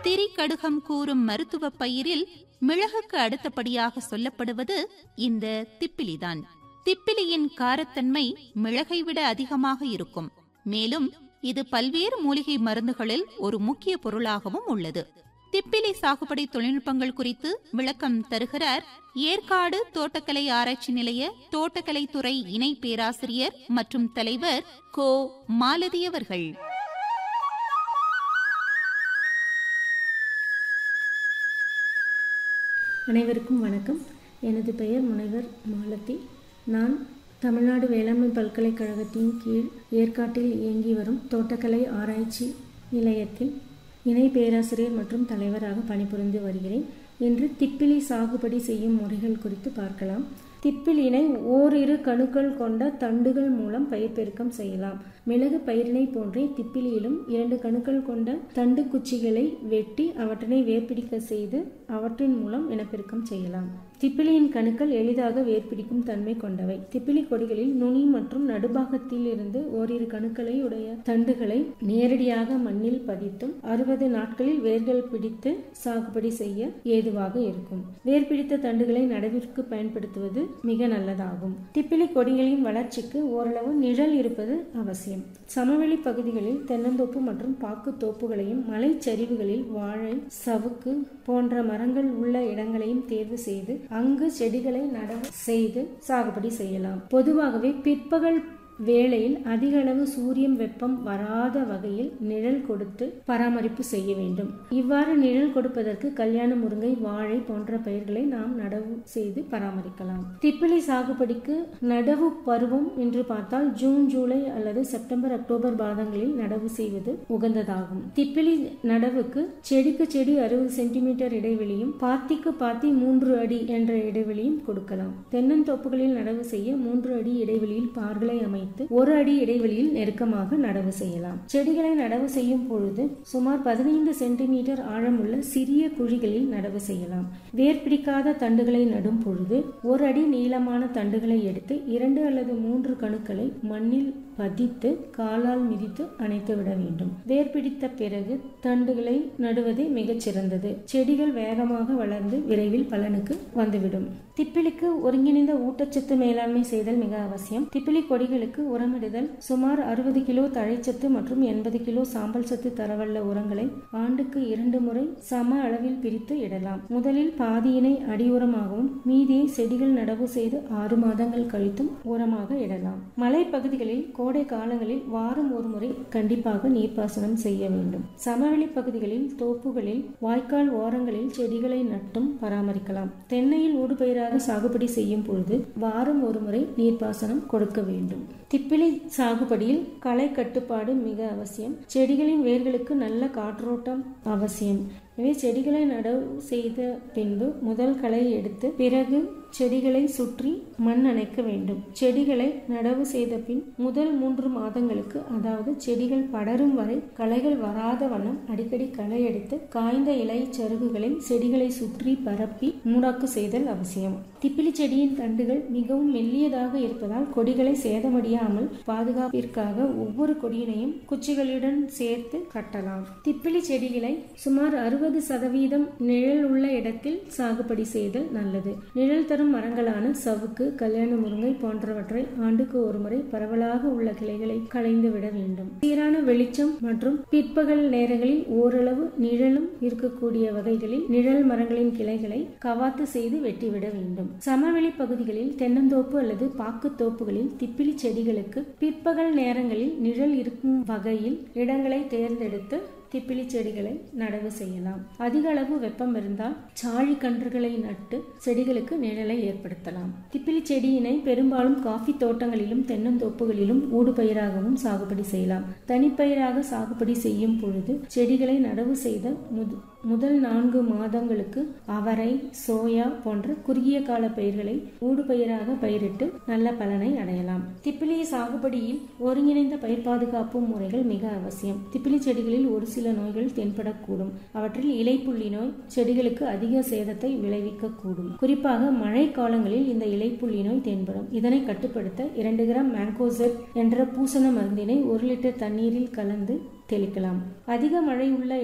திரி கடுகம் கூறும் மருத்துவ பயிரில் மிளகுக்கு அடுத்தபடியாக சொல்லப்படுவது இந்த திப்பிலிதான் திப்பிலியின் காரத்தன்மை மிளகை விட அதிகமாக இருக்கும் மேலும் இது பல்வேறு மூலிகை மருந்துகளில் ஒரு முக்கிய பொருளாகவும் உள்ளது திப்பிலி சாகுபடி தொழில்நுட்பங்கள் குறித்து விளக்கம் தருகிறார் ஏற்காடு தோட்டக்கலை ஆராய்ச்சி நிலைய தோட்டக்கலைத்துறை இணை பேராசிரியர் மற்றும் தலைவர் கோ மாலதி அவர்கள் அனைவருக்கும் வணக்கம் எனது பெயர் முனைவர் மாலதி நான் தமிழ்நாடு வேளாண்மை பல்கலைக்கழகத்தின் கீழ் ஏற்காட்டில் இயங்கி வரும் தோட்டக்கலை ஆராய்ச்சி நிலையத்தில் இணை பேராசிரியர் மற்றும் தலைவராக பணிபுரிந்து வருகிறேன் இன்று திப்பிலி சாகுபடி செய்யும் முறைகள் குறித்து பார்க்கலாம் திப்பிலினை ஓரிரு கணுக்கள் கொண்ட தண்டுகள் மூலம் பயிர் பெருக்கம் செய்யலாம் மிளகு பயிரினை போன்றே திப்பிலியிலும் இரண்டு கணுக்கள் கொண்ட தண்டு குச்சிகளை வெட்டி அவற்றினை வேர்பிடிக்க செய்து அவற்றின் மூலம் இனப்பெருக்கம் செய்யலாம் திப்பிலியின் கணுக்கள் எளிதாக வேர்பிடிக்கும் தன்மை கொண்டவை திப்பிலி கொடிகளில் நுனி மற்றும் நடுபாகத்தில் இருந்து ஓரிரு கணுக்களை உடைய தண்டுகளை நேரடியாக மண்ணில் பதித்தும் அறுபது நாட்களில் வேர்கள் பிடித்து சாகுபடி செய்ய ஏதுவாக இருக்கும் வேர் பிடித்த தண்டுகளை நடவிற்கு பயன்படுத்துவது மிக நல்லதாகும் திப்பிலி கொடிகளின் வளர்ச்சிக்கு ஓரளவு நிழல் இருப்பது அவசியம் சமவெளி பகுதிகளில் தென்னந்தோப்பு மற்றும் பாக்கு தோப்புகளையும் மலைச்சரிவுகளில் வாழை சவுக்கு போன்ற மரங்கள் உள்ள இடங்களையும் தேர்வு செய்து அங்கு செடிகளை நடவு செய்து சாகுபடி செய்யலாம் பொதுவாகவே பிற்பகல் வேளையில் அதிக அளவு சூரியன் வெப்பம் வராத வகையில் நிழல் கொடுத்து பராமரிப்பு செய்ய வேண்டும் இவ்வாறு நிழல் கொடுப்பதற்கு கல்யாண முருங்கை வாழை போன்ற பயிர்களை நாம் நடவு செய்து பராமரிக்கலாம் திப்பிலி சாகுபடிக்கு நடவு பருவம் என்று பார்த்தால் ஜூன் ஜூலை அல்லது செப்டம்பர் அக்டோபர் மாதங்களில் நடவு செய்வது உகந்ததாகும் திப்பிலி நடவுக்கு செடிக்கு செடி அறுபது சென்டிமீட்டர் இடைவெளியும் பாத்திக்கு பாத்தி மூன்று அடி என்ற இடைவெளியும் கொடுக்கலாம் தென்னந்தோப்புகளில் நடவு செய்ய மூன்று அடி இடைவெளியில் பார்களை அமைத்து வைத்து ஒரு அடி இடைவெளியில் நெருக்கமாக நடவு செய்யலாம் செடிகளை நடவு செய்யும் பொழுது சுமார் பதினைந்து சென்டிமீட்டர் ஆழமுள்ள சிறிய குழிகளில் நடவு செய்யலாம் வேர் பிடிக்காத தண்டுகளை நடும் பொழுது ஒரு அடி நீளமான தண்டுகளை எடுத்து இரண்டு அல்லது மூன்று கணுக்களை மண்ணில் பதித்து காலால் மிதித்து அணைத்து விட வேண்டும் வேர் பிடித்த பிறகு தண்டுகளை நடுவதே மிகச் சிறந்தது செடிகள் வேகமாக வளர்ந்து விரைவில் பலனுக்கு வந்துவிடும் திப்பிலிக்கு ஒருங்கிணைந்த ஊட்டச்சத்து மேலாண்மை செய்தல் மிக அவசியம் திப்பிலி கொடிகளுக்கு உரமிடுதல் சுமார் அறுபது கிலோ தழைச்சத்து மற்றும் எண்பது கிலோ சாம்பல் சத்து தரவல்ல உரங்களை ஆண்டுக்கு இரண்டு முறை சம அளவில் பிரித்து இடலாம் முதலில் பாதியினை அடி உரமாகவும் மீதியை செடிகள் நடவு செய்து ஆறு மாதங்கள் கழித்தும் உரமாக இடலாம் மலை பகுதிகளில் கோடை காலங்களில் வாரம் ஒரு முறை கண்டிப்பாக நீர்ப்பாசனம் செய்ய வேண்டும் சமவெளி பகுதிகளில் தோப்புகளில் வாய்க்கால் ஓரங்களில் செடிகளை நட்டும் பராமரிக்கலாம் தென்னையில் ஊடுபயிராக சாகுபடி செய்யும் பொழுது வாரம் ஒரு முறை நீர்ப்பாசனம் கொடுக்க வேண்டும் திப்பிலி சாகுபடியில் களை கட்டுப்பாடு மிக அவசியம் செடிகளின் வேர்களுக்கு நல்ல காற்றோட்டம் அவசியம் எனவே செடிகளை நடவு செய்த பின்பு முதல் களை எடுத்து பிறகு செடிகளை சுற்றி மண் அணைக்க வேண்டும் செடிகளை நடவு செய்த பின் முதல் மூன்று மாதங்களுக்கு அதாவது செடிகள் படரும் வரை களைகள் வராத வண்ணம் அடிக்கடி களை எடுத்து காய்ந்த இலை சருகுகளை செடிகளை சுற்றி பரப்பி மூடாக்கு செய்தல் அவசியம் திப்பிலி செடியின் தண்டுகள் மிகவும் மெல்லியதாக இருப்பதால் கொடிகளை சேதமடையாமல் பாதுகாப்பிற்காக ஒவ்வொரு கொடியினையும் குச்சிகளுடன் சேர்த்து கட்டலாம் திப்பிலி செடிகளை சுமார் அறுபது சதவீதம் நிழல் உள்ள இடத்தில் சாகுபடி செய்தல் நல்லது நிழல் தரும் மரங்களான சவுக்கு கல்யாண முருங்கை போன்றவற்றை ஆண்டுக்கு ஒருமுறை பரவலாக உள்ள கிளைகளை களைந்து விட வேண்டும் சீரான வெளிச்சம் மற்றும் பிற்பகல் நேரங்களில் ஓரளவு நிழலும் இருக்கக்கூடிய வகைகளில் நிழல் மரங்களின் கிளைகளை கவாத்து செய்து வெட்டிவிட வேண்டும் சமவெளி பகுதிகளில் தென்னந்தோப்பு அல்லது பாக்கு தோப்புகளில் திப்பிலி செடிகளுக்கு பிற்பகல் நேரங்களில் நிழல் இருக்கும் வகையில் இடங்களை தேர்ந்தெடுத்து திப்பிலி செடிகளை நடவு செய்யலாம் அதிக அளவு வெப்பம் இருந்தால் சாழி கன்றுகளை நட்டு செடிகளுக்கு நிழலை ஏற்படுத்தலாம் திப்பிலி செடியினை பெரும்பாலும் காஃபி தோட்டங்களிலும் தென்னந்தோப்புகளிலும் ஊடுபயிராகவும் சாகுபடி செய்யலாம் தனிப்பயிராக சாகுபடி செய்யும் பொழுது செடிகளை நடவு செய்த முது முதல் நான்கு மாதங்களுக்கு அவரை சோயா போன்ற குறுகிய கால பயிர்களை ஊடுபயிராக பயிரிட்டு நல்ல பலனை அடையலாம் திப்பிலி சாகுபடியில் ஒருங்கிணைந்த பயிர் பாதுகாப்பு முறைகள் மிக அவசியம் திப்பிலி செடிகளில் ஒரு சில நோய்கள் தென்படக்கூடும் அவற்றில் இலைப்புள்ளி நோய் செடிகளுக்கு அதிக சேதத்தை விளைவிக்க கூடும் குறிப்பாக மழை காலங்களில் இந்த இலைப்புள்ளி நோய் தென்படும் இதனை கட்டுப்படுத்த இரண்டு கிராம் மேங்கோசெட் என்ற பூசண மருந்தினை ஒரு லிட்டர் தண்ணீரில் கலந்து தெளிக்கலாம் அதிக மழை உள்ள